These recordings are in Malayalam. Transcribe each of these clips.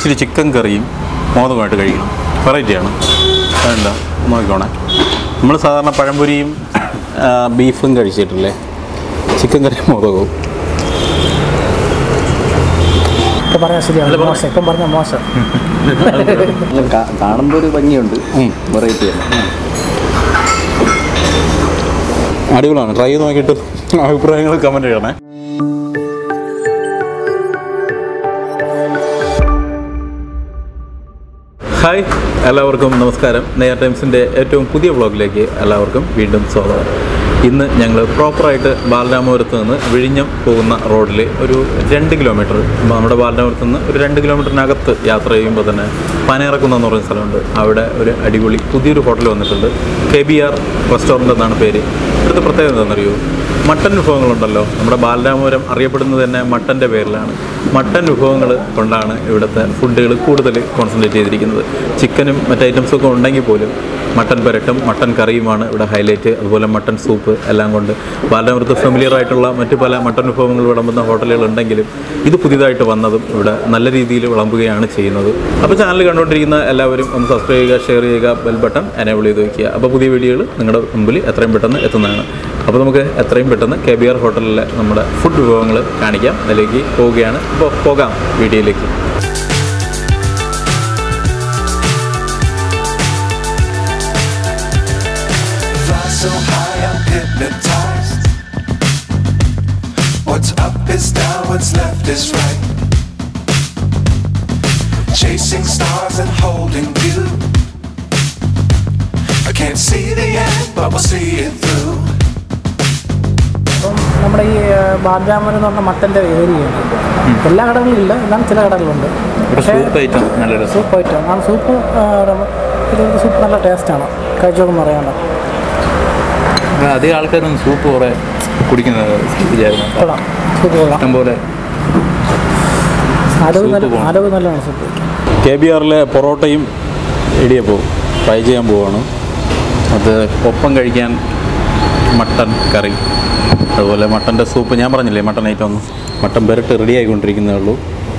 ഇച്ചിരി ചിക്കൻ കറിയും മോദകമായിട്ട് കഴിക്കണം വെറൈറ്റിയാണ് വേണ്ട നോക്കിക്കോണേ നമ്മൾ സാധാരണ പഴംപൊരിയും ആ, ബീഫും കഴിച്ചിട്ടില്ലേ ചിക്കൻ കറിയും മോദകവും ഇപ്പം പറഞ്ഞാൽ ശരിയാണ് മോശം ഇപ്പം പറഞ്ഞാൽ മോശം കാണുമ്പോൾ ഒരു ഭംഗിയുണ്ട് വെറൈറ്റി അടിപൊളിയാണ് ട്രൈ ചെയ്ത് നോക്കിയിട്ട് അഭിപ്രായങ്ങൾ കമൻറ്റ് ചെയ്യണേ ഹായ് എല്ലാവർക്കും നമസ്കാരം നെയർ ടൈംസിൻ്റെ ഏറ്റവും പുതിയ വ്ളോഗിലേക്ക് എല്ലാവർക്കും വീണ്ടും സ്വാഗതം ഇന്ന് ഞങ്ങൾ പ്രോപ്പറായിട്ട് ബാലരാമപുരത്ത് നിന്ന് വിഴിഞ്ഞം പോകുന്ന റോഡിൽ ഒരു രണ്ട് കിലോമീറ്റർ നമ്മുടെ ബാലരാമപുരത്ത് നിന്ന് ഒരു രണ്ട് കിലോമീറ്ററിനകത്ത് യാത്ര ചെയ്യുമ്പോൾ തന്നെ പനയിറക്കുന്ന എന്ന് പറയുന്ന സ്ഥലമുണ്ട് അവിടെ ഒരു അടിപൊളി പുതിയൊരു ഹോട്ടൽ വന്നിട്ടുണ്ട് കെ ബി ആർ റെസ്റ്റോറൻ്റ് എന്നാണ് പേര് ഇവിടുത്തെ പ്രത്യേകത എന്താണെന്നറിയോ മട്ടൻ വിഭവങ്ങളുണ്ടല്ലോ നമ്മുടെ ബാലരാമപുരം അറിയപ്പെടുന്നത് തന്നെ മട്ടൻ്റെ പേരിലാണ് മട്ടൻ വിഭവങ്ങൾ കൊണ്ടാണ് ഇവിടുത്തെ ഫുഡുകൾ കൂടുതൽ കോൺസെൻട്രേറ്റ് ചെയ്തിരിക്കുന്നത് ചിക്കനും മറ്റ് ഐറ്റംസും ഒക്കെ ഉണ്ടെങ്കിൽ പോലും മട്ടൻ പെരട്ടും മട്ടൻ കറിയുമാണ് ഇവിടെ ഹൈലൈറ്റ് അതുപോലെ മട്ടൻ സൂപ്പ് എല്ലാം കൊണ്ട് ബാലരാമപുരത്ത് ഫെമിലിയർ ആയിട്ടുള്ള മറ്റു പല മട്ടൻ വിഭവങ്ങൾ വിളമ്പുന്ന ഹോട്ടലുകൾ ഉണ്ടെങ്കിലും ഇത് പുതിയതായിട്ട് വന്നതും ഇവിടെ നല്ല രീതിയിൽ വിളമ്പുകയാണ് ചെയ്യുന്നത് അപ്പോൾ ചാനൽ കണ്ടുകൊണ്ടിരിക്കുന്ന എല്ലാവരും ഒന്ന് സബ്സ്ക്രൈബ് ചെയ്യുക ഷെയർ ചെയ്യുക ബെൽ ബട്ടൺ എനേബിൾ ചെയ്ത് വയ്ക്കുക അപ്പോൾ പുതിയ വീഡിയോകൾ നിങ്ങളുടെ മുമ്പിൽ എത്രയും പെട്ടെന്ന് എത്തുന്നതാണ് അപ്പോൾ നമുക്ക് എത്രയും പെട്ടെന്ന് കെ ബി ആർ ഹോട്ടലിലെ നമ്മുടെ ഫുഡ് വിഭവങ്ങൾ കാണിക്കാം അതിലേക്ക് പോവുകയാണ് അപ്പോൾ പോകാം വീഡിയോയിലേക്ക് Fly so high, I'm hypnotized. What's up is down, what's left is right. Chasing stars and holding you. I can't see the end, but we'll see it through. അപ്പം നമ്മുടെ ഈ ബാർജാമൻ എന്ന് പറഞ്ഞ മട്ടൻ്റെ ഏരിയയാണ് എല്ലാ കടകളിലും ഇല്ല എന്നാലും ചില കടകളുണ്ട് പക്ഷേ സൂപ്പ് ഐറ്റം നല്ല രസം സൂപ്പ് ഐറ്റം കാരണം സൂപ്പ് ഇതിൻ്റെ സൂപ്പ് നല്ല ടേസ്റ്റാണ് കഴിച്ചോക്കും പറയാണ്ട് അധികം ആൾക്കാരൊന്നും സൂപ്പ് കുറേ കുടിക്കുന്നത് വിചാരിക്കുന്നു കൊള്ളാം സൂപ്പ് കൊള്ളാം ഇഷ്ടംപോലെ ആരോഗ്യം സൂപ്പ് നല്ല പോണം. ആരോഗ്യം നല്ലതാണ് സൂപ്പ് കെ ബി ആറിലെ പൊറോട്ടയും ഇടിയപ്പവും ഫ്രൈ ചെയ്യാൻ പോവാണ് അത് ഒപ്പം കഴിക്കാൻ മട്ടൻ കറി അതുപോലെ മട്ടൻ്റെ സൂപ്പ് ഞാൻ പറഞ്ഞില്ലേ മട്ടൻ ഐറ്റം ഒന്ന് മട്ടൻ പെരട്ട് റെഡി ആയിക്കൊണ്ടിരിക്കുന്നേ ഉള്ളൂ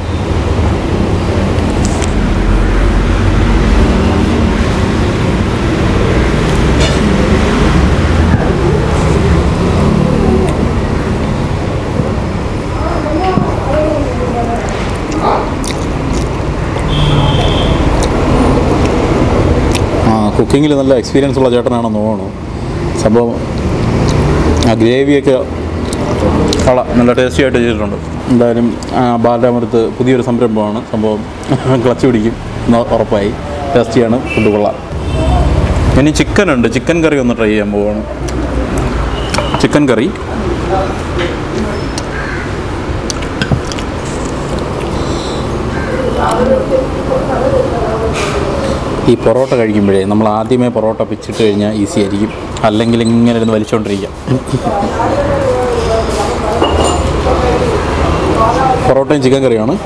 ആ കുക്കിങ്ങിൽ നല്ല എക്സ്പീരിയൻസ് ഉള്ള ചേട്ടനാണെന്ന് തോന്നുന്നു സംഭവം ആ ഗ്രേവിയൊക്കെ കൊള്ളാം നല്ല ടേസ്റ്റി ആയിട്ട് ചെയ്തിട്ടുണ്ട് എന്തായാലും ആ, ബാലരാമപുരത്ത് പുതിയൊരു സംരംഭമാണ് സംഭവം ക്ലച്ച് പിടിക്കും എന്ന് ഉറപ്പായി ടേസ്റ്റിയാണ് ഫുഡ് കൊള്ളാം ഇനി ചിക്കൻ ഉണ്ട് ചിക്കൻ കറി ഒന്ന് ട്രൈ ചെയ്യാൻ പോവാണ് ചിക്കൻ കറി ഈ പൊറോട്ട കഴിക്കുമ്പോഴേ നമ്മൾ ആദ്യമേ പൊറോട്ട പിച്ചിട്ട് കഴിഞ്ഞാൽ ഈസി ആയിരിക്കും അല്ലെങ്കിൽ ഇങ്ങനെ ഇരുന്ന് വലിച്ചുകൊണ്ടിരിക്കാം പൊറോട്ടയും ചിക്കൻ കറിയാണ്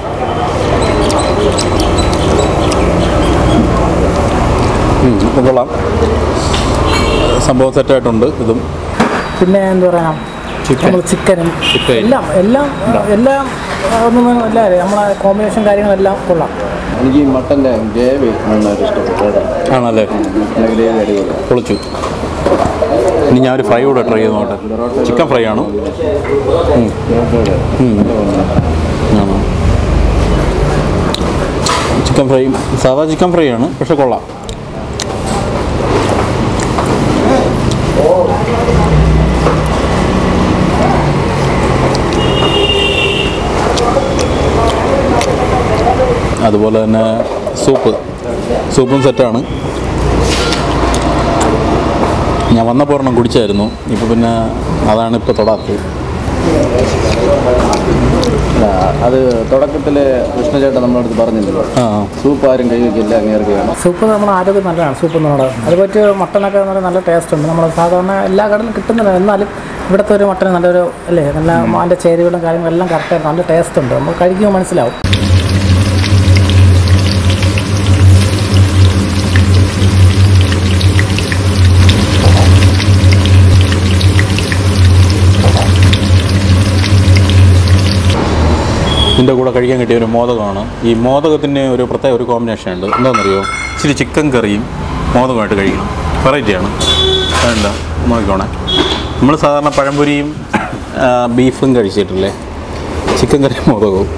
ഉം, ഇത് കൊള്ളാം സംഭവം സെറ്റായിട്ടുണ്ട് ഇതും പിന്നെ എന്താ പറയുക ചിക്കൻ. നമ്മൾ ചിക്കനും ചിക്കൻ. എല്ലാം എല്ലാം എല്ലാം ഒന്നും എല്ലാം നമ്മളെ കോമ്പിനേഷൻ കാര്യങ്ങളെല്ലാം കൊള്ളാം എനിക്ക് ഈ മട്ടൻ്റെ ഗ്രേവി നന്നായിട്ട് ഇഷ്ടപ്പെട്ടു ആണല്ലേ മട്ടൻ്റെ ഗ്രേവി അടിപൊളിയാണ് പൊളിച്ചു ഇനി ഞാൻ ഒരു ഫ്രൈ കൂടെ ട്രൈ ചെയ്ത് നോട്ടെ ചിക്കൻ ഫ്രൈ ആണോ ഉം. ഉം. ആണോ ചിക്കൻ ഫ്രൈ സാധാ ചിക്കൻ ഫ്രൈ ആണ് പക്ഷെ കൊള്ളാം അതുപോലെ തന്നെ സൂപ്പ് സൂപ്പും സെറ്റാണ് ഞാൻ വന്നപ്പോൾ ഒരെണ്ണം കുടിച്ചായിരുന്നു ഇപ്പോൾ പിന്നെ അതാണ് ഇപ്പോൾ തൊടാത്തത് അല്ല, അത് തുടക്കത്തിൽ കൃഷ്ണചേട്ടൻ നമ്മുടെ അടുത്ത് പറഞ്ഞില്ലല്ലോ ആ സൂപ്പ് ആരും കൈവയ്ക്കില്ല അങ്ങേർക്കുകയാണ് സൂപ്പ് നമ്മുടെ ആരോഗ്യം നല്ലതാണ് സൂപ്പ് നമ്മുടെ അത് പറ്റി മട്ടനൊക്കെ എന്ന് പറഞ്ഞാൽ നല്ല ടേസ്റ്റ് ഉണ്ട് നമ്മൾ സാധാരണ എല്ലാ കടയിലും കിട്ടുന്നില്ല എന്നാലും ഇവിടുത്തെ ഒരു മട്ടൻ നല്ലൊരു അല്ലേ നല്ല അതിൻ്റെ ചേരുവകളും കാര്യങ്ങളും എല്ലാം കറക്റ്റായിട്ട് നല്ല ടേസ്റ്റ് ഉണ്ട് നമ്മൾ കഴിക്കുമ്പോൾ മനസ്സിലാവും ഇതിൻ്റെ കൂടെ കഴിക്കാൻ കിട്ടിയ ഒരു മോദകമാണ് ഈ മോദകത്തിന് ഒരു പ്രത്യേക ഒരു കോമ്പിനേഷൻ ഉണ്ട് എന്താണെന്നറിയോ ഇച്ചിരി ചിക്കൻ കറിയും മോദകമായിട്ട് കഴിക്കണം വെറൈറ്റിയാണ് അതുണ്ടോ നോക്കിക്കോണേ നമ്മൾ സാധാരണ പഴംപൊരിയും ആ, ബീഫും കഴിച്ചിട്ടില്ലേ ചിക്കൻ കറിയും മോദകവും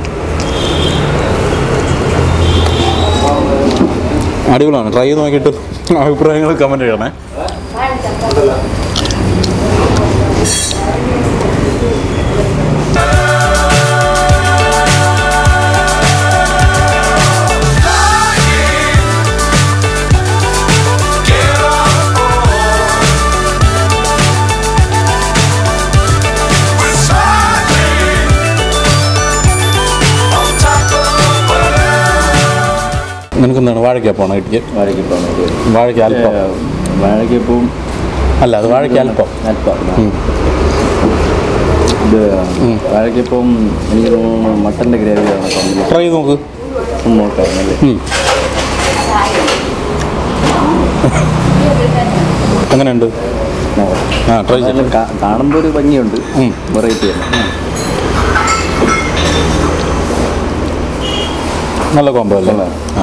അടിപൊളിയാണ് ട്രൈ ചെയ്ത് നോക്കിയിട്ട് അഭിപ്രായങ്ങൾ കമൻറ്റ് ചെയ്യണേ We're smiling on top of the world. നിനക്കെന്താണ് വാഴയ്ക്കപ്പാണോ കിട്ടിയത് വാഴയ്ക്കപ്പം വാഴയ്ക്ക് അല്പം വാഴയ്ക്കപ്പവും അല്ല അത് വാഴയ്ക്ക് അല്പം അല്പം ഇത് വാഴയ്ക്കപ്പം എനിക്ക് തോന്നുന്നു മട്ടൻ്റെ ഗ്രേവിയാണ് കോമ്പിനേഷൻ ട്രൈ ചെയ്ത് നോക്ക് ഒന്ന് നോക്കാം അല്ലേ ഉം. എങ്ങനെയുണ്ട് ആ ട്രൈ നല്ല ചെയ്ത് കാ- കാണുമ്പോൾ ഒരു ഭംഗിയുണ്ട് ഉം. വെറൈറ്റി ആണ് നല്ല കോമ്പോ അല്ലേ നല്ല. ആ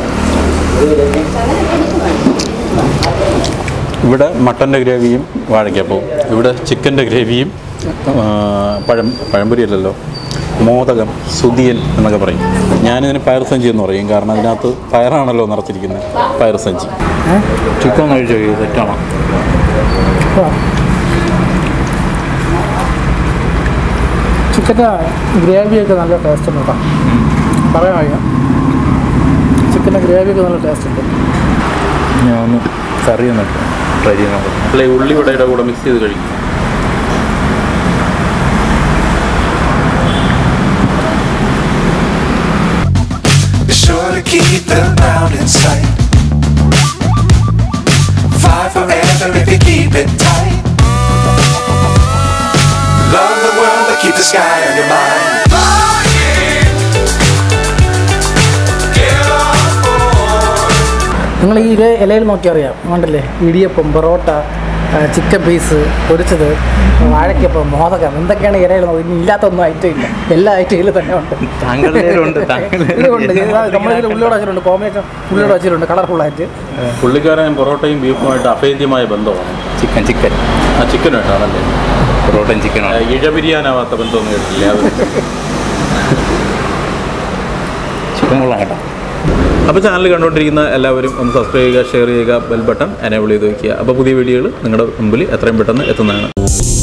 ഇവിടെ മട്ടൻ്റെ ഗ്രേവിയും വാഴയ്ക്കപ്പവും ഇവിടെ ചിക്കൻ്റെ ഗ്രേവിയും ആ, പഴം പഴംപൊരി അല്ലല്ലോ മോദകം സുതിയൻ എന്നൊക്കെ പറയും ഞാനിതിന് പയർസഞ്ചി എന്ന് പറയും കാരണം അതിനകത്ത് പയറാണല്ലോ നിറച്ചിരിക്കുന്നത് പയർസഞ്ചി ചിക്കൻ കഴിച്ചു സെറ്റാണോ ചിക്കൻ്റെ ഗ്രേവിയൊക്കെ നല്ല ടേസ്റ്റ് ഉണ്ട് കേട്ടോ പറയാൻ വയ്യ ചിക്കൻ്റെ ഗ്രേവിയൊക്കെ നല്ല ടേസ്റ്റ് ഉണ്ട് ഞാൻ ഒന്ന് കറി ഒന്ന് ട്രൈ ചെയ്യാൻ അല്ലെ ഉള്ളി വടയുടെ കൂടെ മിക്സ് ചെയ്ത് കഴിക്കും Be sure to keep the ground in sight. Fly forever if you keep it tight. Love the world, but keep the sky on your mind. Flying. Get on board. നിങ്ങൾ ഈ ഇല ഇലയിൽ നോക്കിയാൽ അറിയാം കണ്ടില്ലേ ഇടിയപ്പം പൊറോട്ട ആ, ചിക്കൻ പീസ് പൊരിച്ചത് വാഴയ്ക്കപ്പം മോദകം എന്തൊക്കെയാണ് ഇലയിൽ നോക്കി ഇനി ഇല്ലാത്തൊന്നും ഐറ്റം ഇല്ല എല്ലാ ഐറ്റം ഇതിൽ തന്നെ ഉണ്ട് താങ്കളുടെ ഉണ്ട് ഇതിലുണ്ട് നമ്മളിതിൽ ഉള്ളിയോട് വെച്ചിട്ടുണ്ട് കോമ്പിനേഷൻ ഉള്ളിയോട് വെച്ചിട്ടുണ്ട് കളർഫുള്ളായിട്ട് പുള്ളിക്കാരൻ പൊറോട്ടയും ബീഫുമായിട്ട് അഭേദ്യമായ ബന്ധമാണ് ചിക്കൻ ചിക്കൻ ആ ചിക്കനുമായിട്ടാണല്ലേ പൊറോട്ടയും ചിക്കനാണ് ഇഴപിരിയാനാവാത്ത ബന്ധമൊന്നും കേട്ടില്ല അത് ചിക്കൻ കൊള്ളാം കേട്ടോ അപ്പോൾ ചാനൽ കണ്ടുകൊണ്ടിരിക്കുന്ന എല്ലാവരും ഒന്ന് സബ്സ്ക്രൈബ് ചെയ്യുക ഷെയർ ചെയ്യുക ബെൽ ബട്ടൺ എനേബിൾ ചെയ്ത് വയ്ക്കുക അപ്പോൾ പുതിയ വീഡിയോകൾ നിങ്ങളുടെ മുമ്പിൽ എത്രയും പെട്ടെന്ന് എത്തുന്നതാണ്